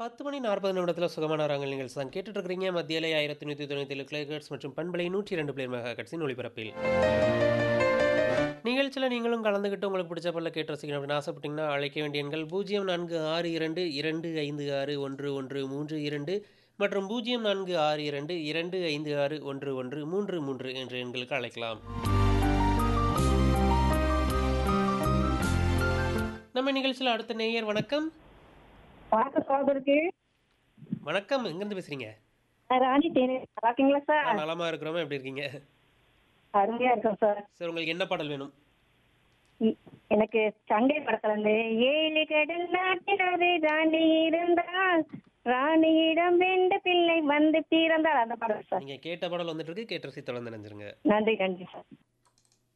10 மணி 40 நிமிடத்துல சுகமான ராகங்கள் நிகழ்ச்சி தான் கேட்டுட்டு இருக்கிறீங்க மத்தியிலே 1197 கிலோஹெர்ட்ஸ் மற்றும் பண்பலை 102 பிளேர் மெகாஹெர்ட்ஸின் ஒளிபரப்பில் நிகழ்ச்சியில் நீங்களும் கலந்துக்கிட்டு உங்களுக்கு பிடிச்ச பல்ல கேட்டு ரசிக்கணும் அப்படின்னு ஆசைப்பட்டீங்கன்னா அழைக்க வேண்டிய எண்கள் பூஜ்ஜியம் நான்கு ஆறு இரண்டு இரண்டு ஐந்து ஆறு ஒன்று ஒன்று மூன்று இரண்டு மற்றும் பூஜ்ஜியம் நான்கு ஆறு இரண்டு இரண்டு ஐந்து ஆறு ஒன்று ஒன்று மூன்று மூன்று என்ற எண்களுக்கு அழைக்கலாம் நம்ம நிகழ்ச்சியில் அடுத்த நேயர் வணக்கம் வணக்கம் சகோதரருக்கு வணக்கம் எங்கேருந்து பேசுறீங்க ராணி தேனி நல்லா இருக்கீங்களா சார் நான் நலமா இருக்கிறோமா எப்படி இருக்கீங்க அருமையா இருக்கேன் சார் சார் உங்களுக்கு என்ன பாடல் வேணும் ம், எனக்கு சங்கை படத்துல இருந்து ஏழு கடல் நாட்டில் ஒரு ராணி இருந்தால் ராணியிடம் வெண்ட பிள்ளை வந்து பிறந்தால் அந்த படம் சார் நீங்க கேட்ட பாடல் வந்துட்டு இருக்கு கேட்டு ரசி தொடர்ந்து நினைஞ்சிருங்க நன்றி நன்றி சார்